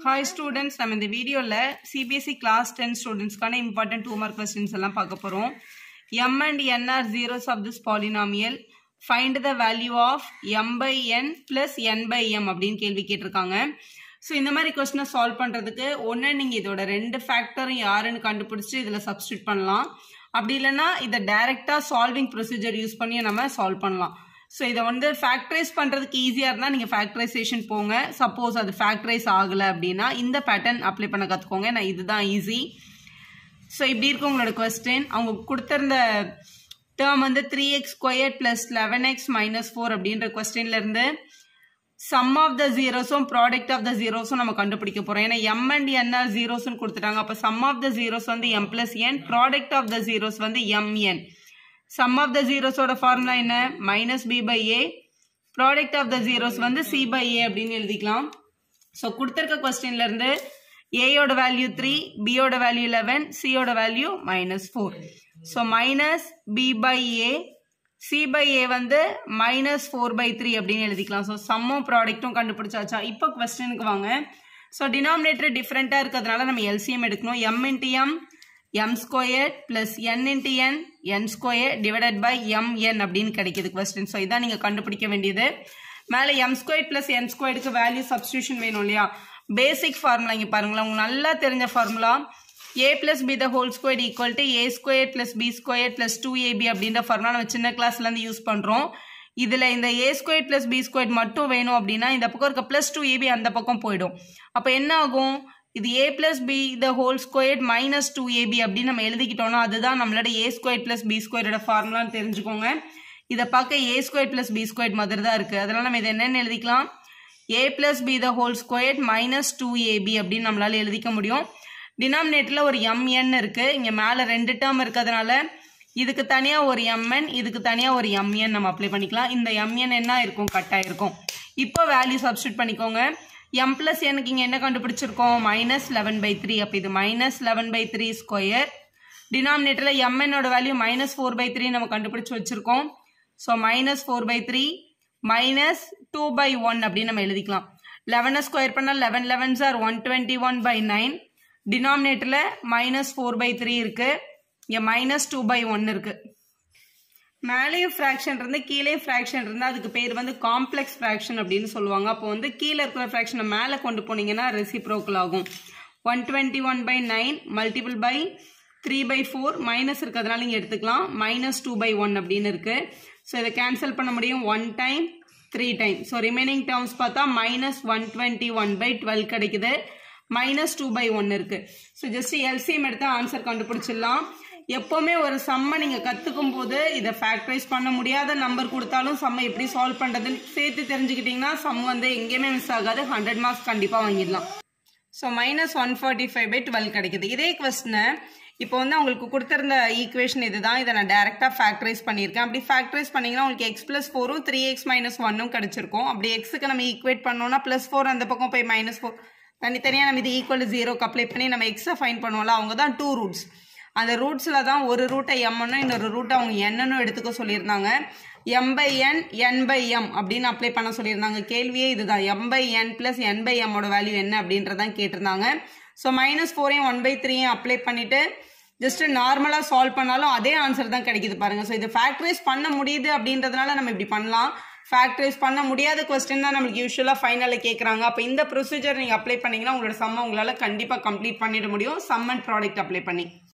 hi students நம்ம இந்த வீடியோவில் சிபிஎஸ்சி கிளாஸ் டென் ஸ்டூடெண்ட்ஸ்க்கான இம்பார்ட்டன்ட் டூ மார்க் கொஸ்டின்ஸ் எல்லாம் பார்க்க போகிறோம் M and N are zeros of this polynomial find the value of M by N plus N by M அப்படின்னு கேள்வி கேட்டிருக்காங்க ஸோ இந்த மாதிரி கொஸ்டினை சால்வ் பண்ணுறதுக்கு ஒன்று நீங்கள் இதோட ரெண்டு ஃபேக்டரும் யாருன்னு கண்டுபிடிச்சி இதில் சப்ஸ்டியூட் பண்ணலாம் அப்படி இல்லைன்னா இதை டைரெக்டாக சால்விங் ப்ரொசீஜர் யூஸ் பண்ணி நம்ம சால்வ் பண்ணலாம் ஸோ இதை வந்து ஃபேக்டரைஸ் பண்ணுறதுக்கு ஈஸியாக இருந்தால் நீங்கள் ஃபேக்டரைசேஷன் போங்க சப்போஸ் அது ஃபேக்டரைஸ் ஆகலை அப்படின்னா இந்த பேட்டர்ன் அப்ளை பண்ண கற்றுக்கோங்க நான் இதுதான் ஈஸி ஸோ இப்படி இருக்கு உங்களோட கொஸ்டின் அவங்க கொடுத்துருந்த டேர்ம் வந்து three X square plus eleven X minus four அப்படின்ற கொஸ்டின்லேருந்து சம் ஆஃப் த ஜீரோஸும் ப்ராடக்ட் ஆஃப் த ஜீரோஸும் நம்ம கண்டுபிடிக்க போகிறோம் ஏன்னா எம் அண்ட் என்ஆர் ஜீரோஸ்னு கொடுத்துட்டாங்க அப்போ சம் ஆஃப் த ஜீரோஸ் வந்து M plus N product of the zeros வந்து எம்என் சம் ஆஃப் த ஜீரோஸோட ஃபார்முலா என்ன minus B by A product of the zeros வந்து சி பை ஏ அப்படின்னு எழுதிக்கலாம் ஸோ கொடுத்துருக்க கொஸ்டின்ல இருந்து ஏயோட வேல்யூ த்ரீ பியோட வேல்யூ லெவன் சியோட value minus four so minus B by A C by A வந்து மைனஸ் ஃபோர் பை த்ரீ அப்படின்னு எழுதிக்கலாம் ஸோ சம்மும் ப்ராடக்ட்டும் கண்டுபிடிச்சாச்சா இப்போ கொஸ்டினுக்கு வாங்க ஸோ டினாமினேட்டர் டிஃப்ரெண்ட்டாக இருக்கிறதுனால நம்ம எல்சிஎம் எடுக்கணும் M into M M square plus N into N N square divided by M N அப்படின்னு கிடைக்குது கொஸ்டின் ஸோ இதான் நீங்கள் கண்டுபிடிக்க வேண்டியது மேலே எம் ஸ்கொயர் பிளஸ் என் ஸ்கொயருக்கு வேல்யூ சப்ஸ்டியூஷன் வேணும் இல்லையா பேசிக் ஃபார்முலா இங்கே பாருங்களேன் உங்களுக்கு நல்லா தெரிஞ்ச formula A plus B the whole square equal to A square plus B square plus two AB அப்படின்ற ஃபார்முலா நம்ம சின்ன கிளாஸ்லேருந்து யூஸ் பண்ணுறோம் இதில் இந்த A square plus B square மட்டும் வேணும் அப்படின்னா இந்த பக்கம் இருக்க பிளஸ் டூ ஏபி அந்த பக்கம் போயிடும் அப்போ என்ன ஆகும் இது A plus B the whole square minus two AB அப்படின்னு நம்ம எழுதிக்கிட்டோம்னா அதுதான் நம்மளோட ஏ ஸ்கொயர் பிளஸ் பி ஸ்கொயரோட ஃபார்முலான்னு தெரிஞ்சுக்கோங்க இதை பார்க்க A square plus B square மாதிரி தான் இருக்குது அதனால் நம்ம இதை என்னென்னு எழுதிக்கலாம் A plus B the whole square minus two AB அப்படின்னு நம்மளால எழுதிக்க முடியும் டினாமினேட்டரில் ஒரு எம்என் இருக்குது இங்கே மேலே ரெண்டு டேர்ம் இருக்கிறதுனால இதுக்கு தனியாக ஒரு எம்என் இதுக்கு தனியாக ஒரு எம்என் நம்ம அப்ளை பண்ணிக்கலாம் இந்த எம்என் என்ன இருக்கும் கட்டாக இருக்கும் இப்போ வேல்யூ சப்ஸ்டியூட் பண்ணிக்கோங்க எம் பிளஸ் எனக்கு இங்கே என்ன கண்டுபிடிச்சிருக்கோம் மைனஸ் லெவன் பை த்ரீ அப்போ இது minus eleven by three square டினாமினேட்டரில் எம்என்னோட value minus four by three நம்ம கண்டுபிடிச்சி வச்சுருக்கோம் so minus four by three minus two by one அப்படின்னு நம்ம எழுதிக்கலாம் லெவனை ஸ்கொயர் பண்ணால் லெவன் லெவன் சார் one twenty one by nine டினாமினேட்டரில் மைனஸ் ஃபோர் பை த்ரீ இருக்குது இங்கே மைனஸ் டூ பை ஒன் இருக்குது மேலேயும் ஃப்ராக்ஷன் இருந்து கீழே ஃப்ராக்ஷன் இருந்தால் அதுக்கு பேர் வந்து காம்ப்ளெக்ஸ் ஃப்ராக்ஷன் அப்படின்னு சொல்லுவாங்க அப்போ வந்து கீழே இருக்கிற ஃப்ராக்ஷனை மேலே கொண்டு போனீங்கன்னா ரெசிப்ரோக்கல் ஆகும் one twenty one by nine multiple by three by four minus இருக்கிறதுனால இங்கே எடுத்துக்கலாம் மைனஸ் டூ பை ஒன் அப்படின்னு இருக்குது ஸோ இதை கேன்சல் பண்ண முடியும் one time three time so remaining terms பார்த்தா minus one twenty one by twelve கிடைக்குது மைனஸ் டூ பை ஒன் இருக்குது ஸோ ஜஸ்ட் எல்சிஎம் எடுத்து ஆன்சர் கண்டுபிடிச்சிடலாம் எப்போவுமே ஒரு சம்மை நீங்கள் கற்றுக்கும் போது இதை ஃபேக்டரைஸ் பண்ண முடியாத நம்பர் கொடுத்தாலும் சம்மை எப்படி சால்வ் பண்ணுறதுன்னு சேர்த்து தெரிஞ்சுக்கிட்டிங்கன்னா சம் வந்து எங்கேயுமே மிஸ் ஆகாது ஹண்ட்ரட் மார்க்ஸ் கண்டிப்பாக வாங்கிடலாம் so minus one forty five by twelve கிடைக்குது இதே கொஸ்டினை இப்போ வந்து உங்களுக்கு கொடுத்துருந்த ஈக்குவேஷன் இதுதான் இதை நான் டேரெக்டாக ஃபேக்டரைஸ் பண்ணியிருக்கேன் அப்படி ஃபேக்டரைஸ் பண்ணிங்கன்னா உங்களுக்கு எக்ஸ் ப்ளஸ் ஃபோரும் த்ரீ எக்ஸ் மைனஸ் ஒன்னும் கிடச்சிருக்கும் அப்படி எக்ஸுக்கு நம்ம ஈக்குவேட் பண்ணோம்னா ப்ளஸ் ஃபோர் அந்த பக்கம் போய் மைனஸ் ஃபோர் தனித்தனியாக நம்ம இது ஈக்குவல் ஜீரோக்கு அப்ளை பண்ணி நம்ம எக்ஸை ஃபைன் பண்ணுவோம்ல அவங்க தான் டூ ரூட்ஸ் அந்த ரூட்ஸில் தான் ஒரு ரூட்டை எம்னு இன்னொரு ரூட்டை அவங்க என்னன்னு எடுத்துக்க சொல்லியிருந்தாங்க M by N N by M அப்படின்னு அப்ளை பண்ண சொல்லியிருந்தாங்க கேள்வியே இதுதான் M by N plus N by எம்மோட வேல்யூ என்ன அப்படின்றதான் கேட்டிருந்தாங்க ஸோ மைனஸ் ஃபோரையும் ஒன் பை த்ரீயும் அப்ளை பண்ணிவிட்டு ஜஸ்ட் நார்மலாக சால்வ் பண்ணாலும் அதே ஆன்சர் தான் கிடைக்குது பாருங்கள் ஸோ இதை ஃபேக்டரைஸ் பண்ண முடியுது அப்படின்றதுனால நம்ம இப்படி பண்ணலாம் ஃபேக்டரைஸ் பண்ண முடியாத கொஸ்டின் தான் நம்மளுக்கு யூஸ்வலாக ஃபைனலில் கேட்குறாங்க அப்போ இந்த ப்ரொசீஜர் நீங்கள் அப்ளை பண்ணிங்கன்னா உங்களோட சம்மை உங்களால் கண்டிப்பாக கம்ப்ளீட் பண்ணிட முடியும் சம் அண்ட் ப்ராடக்ட் அப்ளை பண்ணி